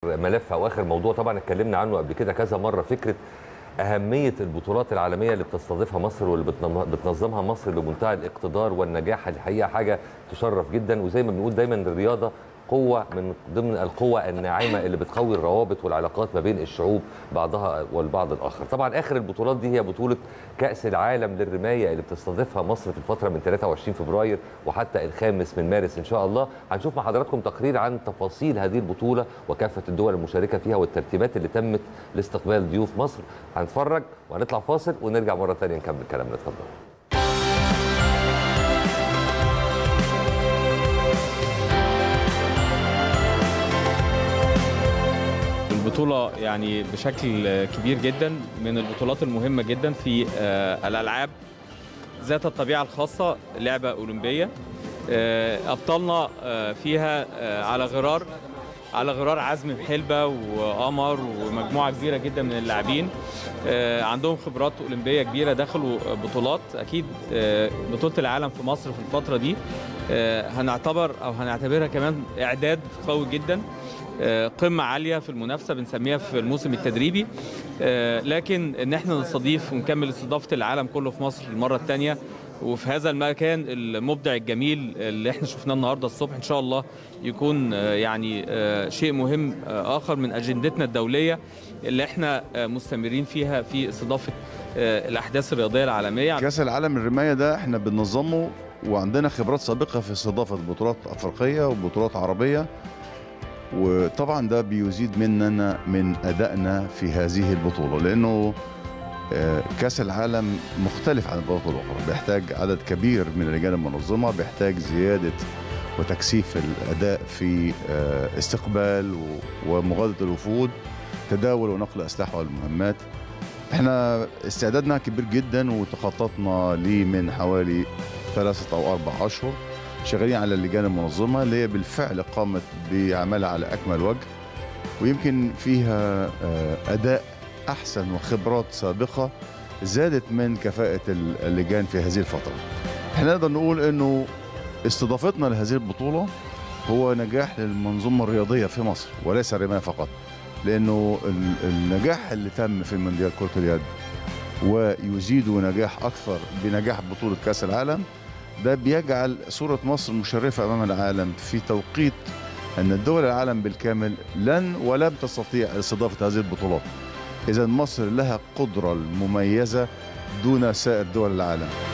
ملف او اخر موضوع طبعا اتكلمنا عنه قبل كده كذا مره فكره اهميه البطولات العالميه اللي بتستضيفها مصر واللي بتنظ- بتنظمها مصر بمنتهى الاقتدار والنجاح الحقيقه حاجه تشرف جدا وزي ما بنقول دايما الرياضه قوة من ضمن القوة الناعمة اللي بتقوي الروابط والعلاقات ما بين الشعوب بعضها والبعض الآخر طبعا آخر البطولات دي هي بطولة كأس العالم للرماية اللي بتستضيفها مصر في الفترة من 23 فبراير وحتى الخامس من مارس إن شاء الله هنشوف مع حضراتكم تقرير عن تفاصيل هذه البطولة وكافة الدول المشاركة فيها والترتيبات اللي تمت لاستقبال ضيوف مصر هنتفرج وهنطلع فاصل ونرجع مرة ثانية نكمل كلامنا اتفضل البطولة يعني بشكل كبير جدا من البطولات المهمة جدا في آه، الألعاب ذات الطبيعة الخاصة لعبة أولمبية آه، أبطالنا آه، فيها آه، على غرار على غرار عزم حلبة وقمر ومجموعة كبيرة جدا من اللاعبين آه، عندهم خبرات أولمبية كبيرة دخلوا بطولات أكيد آه، بطولة العالم في مصر في الفترة دي آه، هنعتبر أو هنعتبرها كمان إعداد قوي جدا آه، قمة عالية في المنافسة بنسميها في الموسم التدريبي آه، لكن ان احنا نستضيف ونكمل استضافة العالم كله في مصر المرة الثانية وفي هذا المكان المبدع الجميل اللي احنا شفناه النهارده الصبح ان شاء الله يكون آه، يعني آه، شيء مهم آه، اخر من اجندتنا الدوليه اللي احنا آه، مستمرين فيها في استضافه آه، الاحداث الرياضيه العالميه كاس العالم الرماية ده احنا بننظمه وعندنا خبرات سابقة في استضافة بطولات أفريقية وبطولات عربية وطبعا ده بيزيد مننا من أدائنا في هذه البطولة لأنه آه، كاس العالم مختلف عن البطولات الأخرى بيحتاج عدد كبير من اللجان المنظمة بيحتاج زيادة وتكثيف الأداء في آه، استقبال و- ومغادرة الوفود تداول ونقل أسلحة والمهمات احنا استعدادنا كبير جدا وتخططنا ليه من حوالي ثلاثة أو أربع أشهر شغالين على اللجان المنظمة اللي هي بالفعل قامت بعملها على أكمل وجه ويمكن فيها آه، أداء أحسن وخبرات سابقة زادت من كفاءة اللجان في هذه الفترة احنا نقدر نقول أنه استضافتنا لهذه البطولة هو نجاح للمنظومة الرياضية في مصر وليس الرماية فقط لأنه ال- النجاح اللي تم في مونديال كرة اليد ويزيد نجاح أكثر بنجاح بطولة كأس العالم ده بيجعل صورة مصر مشرفة أمام العالم في توقيت أن الدول العالم بالكامل لن ولم تستطيع استضافة هذه البطولات إذا مصر لها قدرة المميزة دون سائر دول العالم